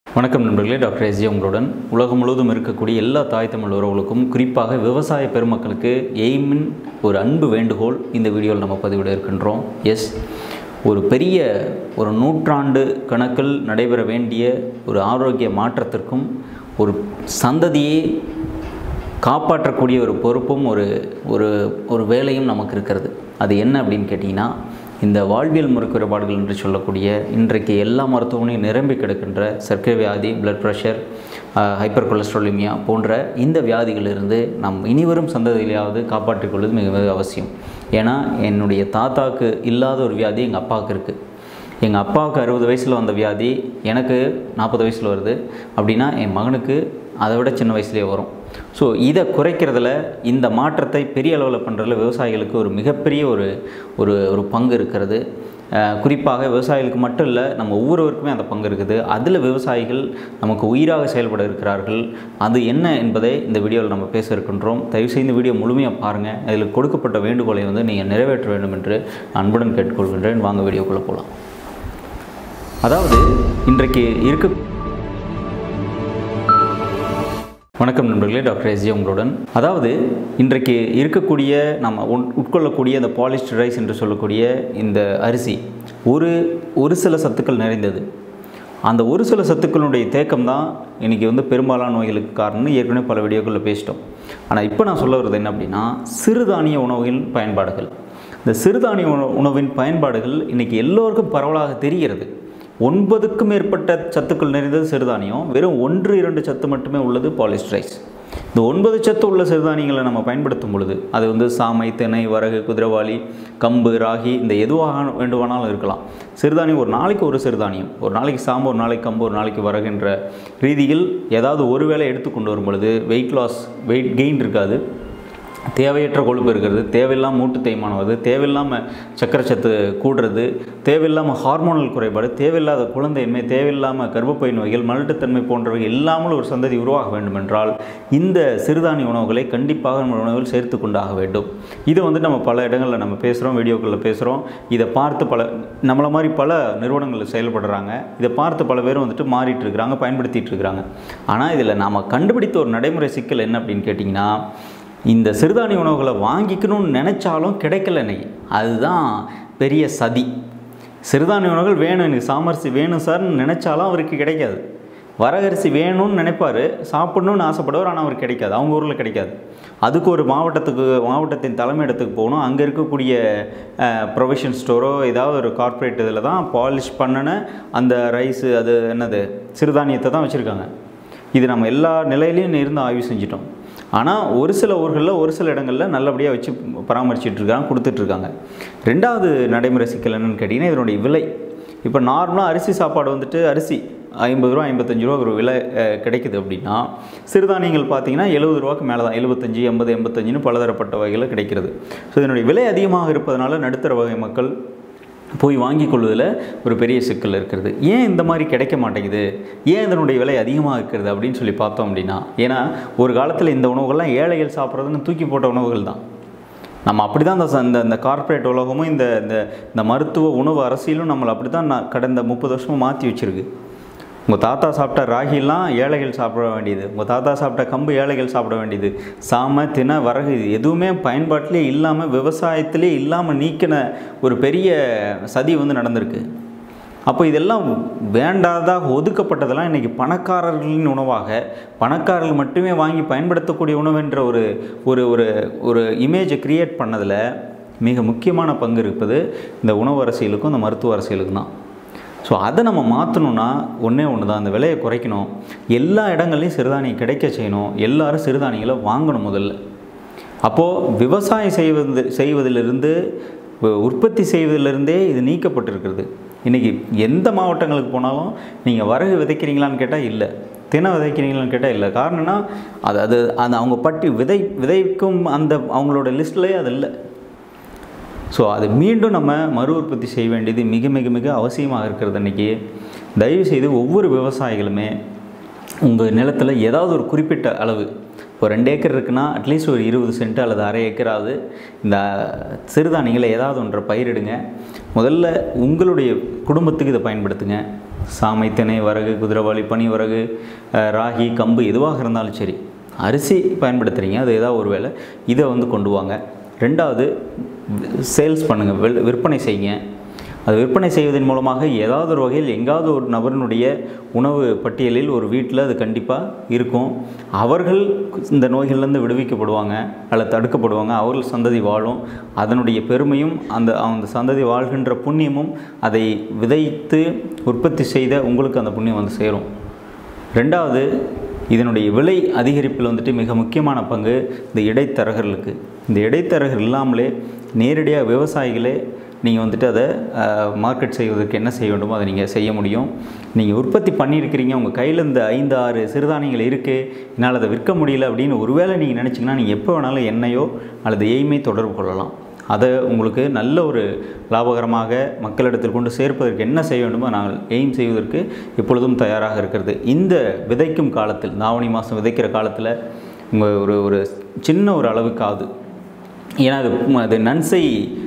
வணக்கம் நண்பர்களே doctor SG உங்களுடன் உலகம் முழுவதும் இருக்கக்கூடிய எல்லா தாய் தமிழ் உறவுகளுக்கும் குறிப்பாக விவசாய பெருமக்களுக்கு எய்மின் ஒரு அன்பு வேண்டுகோள் இந்த வீடியோவில் நம்ம பதிவிட இருக்கின்றோம் எஸ் ஒரு பெரிய ஒரு நூற்றாண்டு கணக்கில் நடைபெற வேண்டிய ஒரு ஆரோக்கிய மாற்றத்திற்கும் ஒரு சந்ததியை காப்பாற்றக்கூடிய ஒரு பொறுப்பும் ஒரு ஒரு ஒரு வேலையும் நமக்கு இருக்கிறது அது என்ன அப்படின்னு கேட்டிங்கன்னா இந்த வாழ்வியல் முறை குறைபாடுகள் என்று சொல்லக்கூடிய இன்றைக்கு எல்லா மருத்துவமனையும் நிரம்பி கிடக்கின்ற சர்க்கரை வியாதி பிளட் ப்ரெஷர் ஹைப்பர் கொலஸ்ட்ராலிமியா போன்ற இந்த வியாதிகளிலிருந்து நம் இனிவரும் சந்ததியிலாவது காப்பாற்றிக் கொள்வது மிக மிக அவசியம் ஏன்னா என்னுடைய தாத்தாக்கு இல்லாத ஒரு வியாதி எங்கள் அப்பாவுக்கு இருக்குது எங்கள் அப்பாவுக்கு அறுபது வயசில் வந்த வியாதி எனக்கு நாற்பது வயசில் வருது அப்படின்னா என் மகனுக்கு அதை விட சின்ன வயசுலேயே வரும் ஸோ இதை குறைக்கிறதுல இந்த மாற்றத்தை பெரிய அளவில் பண்ணுறதுல விவசாயிகளுக்கு ஒரு மிகப்பெரிய ஒரு ஒரு ஒரு பங்கு இருக்கிறது அஹ் குறிப்பாக விவசாயிகளுக்கு மட்டும் இல்லை நம்ம ஒவ்வொருவருக்குமே அந்த பங்கு இருக்குது அதில் விவசாயிகள் நமக்கு உயிராக செயல்பட இருக்கிறார்கள் அது என்ன என்பதை இந்த வீடியோவில் நம்ம பேச இருக்கின்றோம் தயவுசெய்து இந்த வீடியோ முழுமையாக பாருங்கள் அதில் கொடுக்கப்பட்ட வேண்டுகோளை வந்து நீங்கள் நிறைவேற்ற வேண்டும் என்று அன்புடன் கேட்டுக்கொள்கின்றேன் வாங்க வீடியோக்குள்ளே போகலாம் அதாவது இன்றைக்கு இருக்க வணக்கம் நண்பர்களே டாக்டர் எஸ்ஜி உங்களுடன் அதாவது இன்றைக்கு இருக்கக்கூடிய நம்ம உட் உட்கொள்ளக்கூடிய இந்த பாலிஸ்டர் ரைஸ் என்று சொல்லக்கூடிய இந்த அரிசி ஒரு ஒரு சில சத்துக்கள் நிறைந்தது அந்த ஒரு சில சத்துக்களுடைய தேக்கம் தான் இன்றைக்கி வந்து பெரும்பாலான நோய்களுக்கு காரணம்னு ஏற்கனவே பல வீடியோக்களில் பேசிட்டோம் ஆனால் இப்போ நான் சொல்ல வர்றது என்ன அப்படின்னா சிறுதானிய உணவுகளின் பயன்பாடுகள் இந்த சிறுதானிய உணவு உணவின் பயன்பாடுகள் இன்றைக்கி எல்லோருக்கும் பரவலாக தெரிகிறது ஒன்பதுக்கும் மேற்பட்ட சத்துக்கள் நிறைந்தது சிறுதானியம் வெறும் ஒன்று இரண்டு சத்து மட்டுமே உள்ளது பாலிஸ்டரைஸ் இந்த ஒன்பது சத்து உள்ள சிறுதானியங்களை நம்ம பயன்படுத்தும் பொழுது அது வந்து சாமை திணை வரகு குதிரவாளி கம்பு ராகி இந்த எதுவாக வேண்டுமானாலும் இருக்கலாம் சிறுதானியம் ஒரு நாளைக்கு ஒரு சிறுதானியம் ஒரு நாளைக்கு சாம்பு ஒரு நாளைக்கு கம்பு ஒரு நாளைக்கு வரகுன்ற ரீதியில் ஏதாவது ஒரு வேளை எடுத்துக்கொண்டு வரும் பொழுது வெயிட் லாஸ் வெயிட் கெயின் இருக்காது தேவையற்ற கொழுப்பு இருக்கிறது தேவையில்லாமல் மூட்டு தேய்மானம் வருது தேவையில்லாமல் சக்கரை சத்து கூடுறது தேவையில்லாமல் ஹார்மோனல் குறைபாடு தேவையில்லாத குழந்தையின்மை தேவையில்லாமல் கர்ப்பப்பை நோய்கள் மலட்டுத்தன்மை போன்றவை இல்லாமல் ஒரு சந்ததி உருவாக வேண்டும் என்றால் இந்த சிறுதானிய உணவுகளை கண்டிப்பாக நம்ம உணவில் சேர்த்து கொண்டாக வேண்டும் இது வந்து நம்ம பல இடங்களில் நம்ம பேசுகிறோம் வீடியோக்களில் பேசுகிறோம் இதை பார்த்து பல நம்மளை மாதிரி பல நிறுவனங்கள் செயல்படுறாங்க இதை பார்த்து பல பேரும் வந்துட்டு மாறிட்டு இருக்கிறாங்க பயன்படுத்திட்டு இருக்கிறாங்க ஆனால் இதில் நாம் கண்டுபிடித்த ஒரு நடைமுறை சிக்கல் என்ன அப்படின்னு கேட்டிங்கன்னா இந்த சிறுதானிய உணவுகளை வாங்கிக்கணும்னு நினச்சாலும் கிடைக்கல இன்னைக்கு அதுதான் பெரிய சதி சிறுதானிய உணவுகள் வேணும் எனக்கு சாமரிசி வேணும் சார்னு நினச்சாலும் அவருக்கு கிடைக்காது வரகரிசி வேணும்னு நினைப்பார் சாப்பிடணும்னு ஆசைப்படுவார் ஆனால் அவருக்கு கிடைக்காது அவங்க ஊரில் கிடைக்காது அதுக்கு ஒரு மாவட்டத்துக்கு மாவட்டத்தின் தலைமையிடத்துக்கு போகணும் அங்கே இருக்கக்கூடிய ப்ரொவிஷன் ஸ்டோரோ ஏதாவது ஒரு கார்ப்பரேட் இதில் தான் பாலிஷ் பண்ணின அந்த ரைஸு அது என்னது சிறுதானியத்தை தான் வச்சுருக்காங்க இது நம்ம எல்லா நிலையிலையும் இருந்து ஆய்வு செஞ்சிட்டோம் ஆனால் ஒரு சில ஊர்களில் ஒரு சில இடங்களில் நல்லபடியாக வச்சு பராமரிச்சுட்டு இருக்காங்க கொடுத்துட்ருக்காங்க ரெண்டாவது நடைமுறை சிக்கல் என்னென்னு கேட்டிங்கன்னா இதனுடைய விலை இப்போ நார்மலாக அரிசி சாப்பாடு வந்துட்டு அரிசி ஐம்பது ரூபா ஐம்பத்தஞ்சு ரூபா ஒரு விலை அஹ், கிடைக்குது அப்படின்னா சிறுதானியங்கள் பார்த்தீங்கன்னா எழுபது ரூபாய்க்கு மேலே தான் எழுபத்தஞ்சு எண்பது எண்பத்தஞ்சுன்னு பலதரப்பட்ட வகையில் கிடைக்கிறது ஸோ இதனுடைய விலை அதிகமாக இருப்பதனால நடுத்தர வகை மக்கள் போய் வாங்கி கொள்வதில் ஒரு பெரிய சிக்கல் இருக்கிறது ஏன் இந்த மாதிரி கிடைக்க மாட்டேங்குது ஏன் இதனுடைய விலை அதிகமாக இருக்கிறது அப்படின்னு சொல்லி பார்த்தோம் அப்படின்னா ஏன்னா ஒரு காலத்தில் இந்த உணவுகள்லாம் ஏழைகள் சாப்பிட்றதுன்னு தூக்கி போட்ட உணவுகள் தான் நம்ம அப்படி தான் அந்த ச- இந்த இந்த கார்ப்பரேட் உலகமும் இந்த இந்த இந்த மருத்துவ உணவு அரசியலும் நம்மளை அப்படி தான் நான் கடந்த முப்பது வருஷமாக மாற்றி வச்சுருக்கு உங்கள் தாத்தா சாப்பிட்ட ராகிலாம் ஏழைகள் சாப்பிட வேண்டியது உங்கள் தாத்தா சாப்பிட்ட கம்பு ஏழைகள் சாப்பிட வேண்டியது சாமை தினை வரகு இது எதுவுமே பயன்பாட்டிலே இல்லாமல் விவசாயத்திலே இல்லாமல் நீக்கின ஒரு பெரிய சதி வந்து நடந்திருக்கு அப்போ இதெல்லாம் வேண்டாதாக ஒதுக்கப்பட்டதெல்லாம் இன்றைக்கி பணக்காரர்களின் உணவாக பணக்காரர்கள் மட்டுமே வாங்கி பயன்படுத்தக்கூடிய உணவென்ற ஒரு ஒரு ஒரு ஒரு இமேஜை கிரியேட் பண்ணதில் மிக முக்கியமான பங்கு இருப்பது இந்த உணவு அரசியலுக்கும் இந்த மருத்துவ அரசியலுக்கும் தான் ஸோ அதை நம்ம மாற்றணும்னா ஒன்றே ஒன்று தான் அந்த விலையை குறைக்கணும் எல்லா இடங்கள்லையும் சிறுதானியம் கிடைக்க செய்யணும் எல்லாரும் சிறுதானியங்களை வாங்கணும் முதல்ல அப்போது விவசாயம் செய்வது செய்வதிலிருந்து உ- உற்பத்தி செய்வதிலிருந்தே இது நீக்கப்பட்டிருக்கிறது இன்றைக்கி எந்த மாவட்டங்களுக்கு போனாலும் நீங்கள் வரகு விதைக்கிறீங்களான்னு கேட்டால் இல்லை தினை விதைக்கிறீங்களான்னு கேட்டால் இல்லை காரணம்னா அது அது அந்த அவங்க பட்டி விதை விதைக்கும் அந்த அவங்களோட லிஸ்ட்லேயே அது இல்லை ஸோ அது மீண்டும் நம்ம மறு உற்பத்தி செய்ய வேண்டியது மிக மிக மிக அவசியமாக இருக்கிறது அன்றைக்கி தயவுசெய்து ஒவ்வொரு விவசாயிகளுமே உங்கள் நிலத்தில் ஏதாவது ஒரு குறிப்பிட்ட அளவு இப்போ ரெண்டு ஏக்கர் இருக்குன்னா அட்லீஸ்ட் ஒரு இருபது சென்ட் அல்லது அரை ஏக்கராவது இந்த சிறுதானியங்களை ஏதாவது ஒன்றை பயிரிடுங்க முதல்ல உங்களுடைய குடும்பத்துக்கு இதை பயன்படுத்துங்க சாமை திணை வரகு குதிரைவாளி பனி வரகு அஹ், ராகி கம்பு எதுவாக இருந்தாலும் சரி அரிசி பயன்படுத்துகிறீங்க அது ஏதாவது ஒரு வேளை இதை வந்து கொண்டு வாங்க ரெண்டாவது சேல்ஸ் பண்ணுங்கள் வில் விற்பனை செய்யுங்க அது விற்பனை செய்வதன் மூலமாக ஏதாவது ஒரு வகையில் எங்காவது ஒரு நபரினுடைய உணவு பட்டியலில் ஒரு வீட்டில் அது கண்டிப்பாக இருக்கும் அவர்கள் இந்த நோய்கள்லேருந்து விடுவிக்கப்படுவாங்க அல்லது தடுக்கப்படுவாங்க அவர்கள் சந்ததி வாழும் அதனுடைய பெருமையும் அந்த அந்த சந்ததி வாழ்கின்ற புண்ணியமும் அதை விதைத்து உற்பத்தி செய்த உங்களுக்கு அந்த புண்ணியம் வந்து சேரும் ரெண்டாவது இதனுடைய விலை அதிகரிப்பில் வந்துட்டு மிக முக்கியமான பங்கு இந்த இடைத்தரகர்களுக்கு இந்த இடைத்தரகர் இல்லாமலே நேரடியாக விவசாயிகளே நீங்கள் வந்துட்டு அதை மார்க்கெட் செய்வதற்கு என்ன செய்ய வேண்டுமோ அதை நீங்கள் செய்ய முடியும் நீங்கள் உற்பத்தி பண்ணியிருக்கிறீங்க உங்கள் கையில் இந்த ஐந்து ஆறு சிறுதானியங்கள் இருக்குது என்னால் அதை விற்க முடியல அப்படின்னு ஒருவேளை நீங்கள் நினச்சிங்கன்னா நீங்கள் எப்போ வேணாலும் என்னையோ அல்லது எய்மை தொடர்பு கொள்ளலாம் அதை உங்களுக்கு நல்ல ஒரு லாபகரமாக மக்களிடத்தில் கொண்டு சேர்ப்பதற்கு என்ன செய்ய வேண்டுமோ நாங்கள் எய்ம் செய்வதற்கு எப்பொழுதும் தயாராக இருக்கிறது இந்த விதைக்கும் காலத்தில் தாவணி மாதம் விதைக்கிற காலத்தில் உங்கள் ஒரு ஒரு சின்ன ஒரு அளவுக்காவது ஏன்னா அது அது நன்சை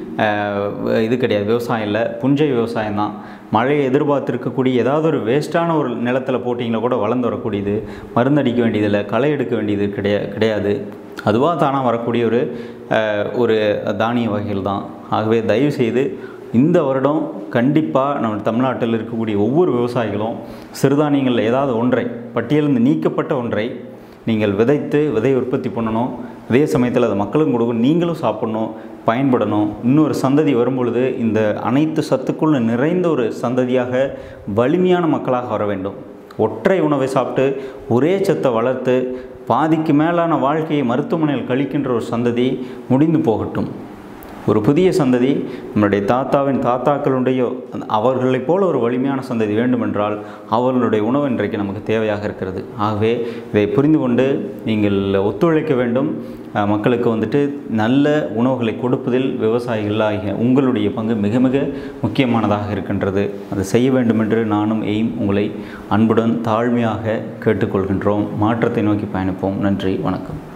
அஹ், இது கிடையாது விவசாயம் இல்லை புஞ்சை விவசாயம் தான் மழையை எதிர்பார்த்திருக்கக்கூடிய ஏதாவது ஒரு வேஸ்ட்டான ஒரு நிலத்தில் போட்டிங்களா கூட வளர்ந்து வரக்கூடியது மருந்தடிக்க வேண்டியதில்லை களை எடுக்க வேண்டியது கிடையா கிடையாது அதுவாக தானாக வரக்கூடிய ஒரு அஹ், ஒரு தானிய வகைகள் தான் ஆகவே தயவு செய்து இந்த வருடம் கண்டிப்பாக நம்ம தமிழ்நாட்டில் இருக்கக்கூடிய ஒவ்வொரு விவசாயிகளும் சிறுதானியங்களில் ஏதாவது ஒன்றை பட்டியலிருந்து நீக்கப்பட்ட ஒன்றை நீங்கள் விதைத்து விதை உற்பத்தி பண்ணணும் அதே சமயத்தில் அதை மக்களுக்கும் கொடுக்கணும் நீங்களும் சாப்பிடணும் பயன்படணும் இன்னொரு சந்ததி வரும்பொழுது இந்த அனைத்து சத்துக்குள்ள நிறைந்த ஒரு சந்ததியாக வலிமையான மக்களாக வர வேண்டும் ஒற்றை உணவை சாப்பிட்டு ஒரே சத்தை வளர்த்து பாதிக்கு மேலான வாழ்க்கையை மருத்துவமனையில் கழிக்கின்ற ஒரு சந்ததி முடிந்து போகட்டும் ஒரு புதிய சந்ததி நம்மளுடைய தாத்தாவின் தாத்தாக்களுடைய அந்த அவர்களைப் போல ஒரு வலிமையான சந்ததி வேண்டுமென்றால் அவர்களுடைய உணவு இன்றைக்கு நமக்கு தேவையாக இருக்கிறது ஆகவே இதை புரிந்து கொண்டு நீங்கள் ஒத்துழைக்க வேண்டும் அஹ், மக்களுக்கு வந்துட்டு நல்ல உணவுகளை கொடுப்பதில் விவசாயிகளாகிய உங்களுடைய பங்கு மிக மிக முக்கியமானதாக இருக்கின்றது அதை செய்ய வேண்டும் என்று நானும் எய்ம் உங்களை அன்புடன் தாழ்மையாக கேட்டுக்கொள்கின்றோம் மாற்றத்தை நோக்கி பயணிப்போம் நன்றி வணக்கம்